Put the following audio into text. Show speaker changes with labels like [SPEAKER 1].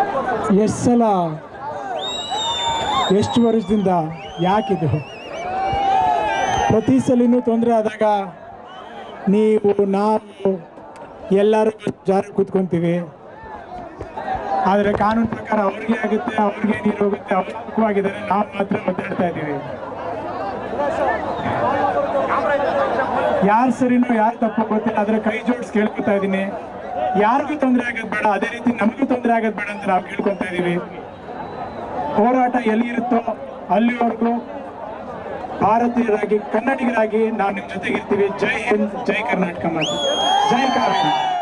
[SPEAKER 1] ಎಷ್ಟು ಸಲ ಎಷ್ಟು ವರ್ಷದಿಂದ ಯಾಕಿದು ಪ್ರತಿ ಸಲಿನೂ ತೊಂದರೆ ಆದಾಗ ನೀವು ನಾವು ಎಲ್ಲರೂ ಜಾರ ಕೂತ್ಕೊಂತೀವಿ ಆದರೆ ಕಾನೂನು ಪ್ರಕಾರ ಅವ್ರಿಗೆ ಆಗುತ್ತೆ ಅವ್ರಿಗೆ ನೀರು ಹೋಗುತ್ತೆ ಅವ್ರು ಸುಖವಾಗಿದ್ದಾರೆ ನಾವು ಮಾತ್ರ ಒದ್ದಾಡ್ತಾ ಇದ್ದೀವಿ ಯಾರು ಸರಿನೋ ಯಾರು ತಪ್ಪು ಗೊತ್ತಿಲ್ಲ ಆದರೆ ಕೈ ಜೋಡಿಸಿ ಕೇಳ್ಕೊತಾ ಇದ್ದೀನಿ ಯಾರಿಗೂ ತೊಂದರೆ ಆಗೋದು ಬೇಡ ಅದೇ ರೀತಿ ನಮಗೂ ತೊಂದರೆ ಆಗೋದು ಬೇಡ ಅಂತ ನಾವು ಕೇಳ್ಕೊತಾ ಇದ್ದೀವಿ ಹೋರಾಟ ಎಲ್ಲಿ ಇರುತ್ತೋ ಅಲ್ಲಿವರೆಗೂ ಭಾರತೀಯರಾಗಿ ಕನ್ನಡಿಗರಾಗಿ ನಾವು ನಿಮ್ಮ ಜೊತೆಗಿರ್ತೀವಿ ಜೈ ಹಿಂದ್ ಜೈ ಕರ್ನಾಟಕ ಮಾತು ಜೈ ಕಾವೇರಿ